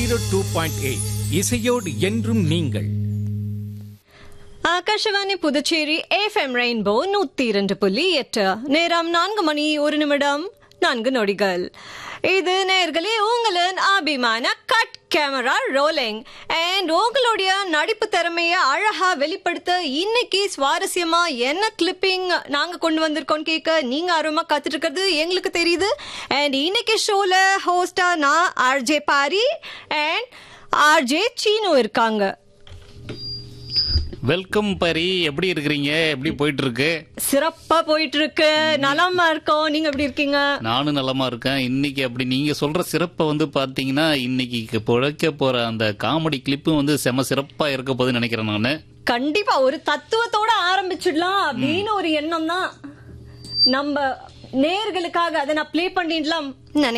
zero two point eight இசையோடு என்றும் நீங்கள் ஆகாஷவாணி புதுச்சேரி எஃப்எம் ரெயின்போ நூத்தி இரண்டு புள்ளி எட்டு நேரம் நான்கு மணி ஒரு நிமிடம் நான்கு நொடிகள் இது நேர்களே உங்களின் அபிமான கட் கேமரா ரோலிங் அண்ட் உங்களுடைய நடிப்பு திறமைய அழகா வெளிப்படுத்த இன்னைக்கு சுவாரஸ்யமா என்ன கிளிப்பிங் நாங்க கொண்டு வந்திருக்கோம் கேட்க நீங்க ஆர்வமா காத்துட்டு இருக்கிறது எங்களுக்கு தெரியுது அண்ட் இன்னைக்கு ஷோல ஹோஸ்டா நான் RJ Pari and RJ Seenu இருக்காங்க வெல்கம் பரி எப்படி இருக்கிறீங்க எப்படி போயிட்டு இருக்கு சிறப்பா போயிட்டு இருக்கு நலமா இருக்கோம் நீங்க எப்படி இருக்கீங்க நானும் நலமா இருக்கேன் இன்னைக்கு அப்படி நீங்க சொல்ற சிறப்பை வந்து பாத்தீங்கன்னா இன்னைக்கு பிழைக்க போற அந்த காமெடி கிளிப்பும் வந்து செம சிறப்பா இருக்க போகுதுன்னு நினைக்கிறேன் நானு கண்டிப்பா ஒரு தத்துவத்தோட ஆரம்பிச்சிடலாம் அப்படின்னு ஒரு எண்ணம் தான் நம்ம நேர்களுக்காக அதை நான் ப்ளே பண்ணிடலாம்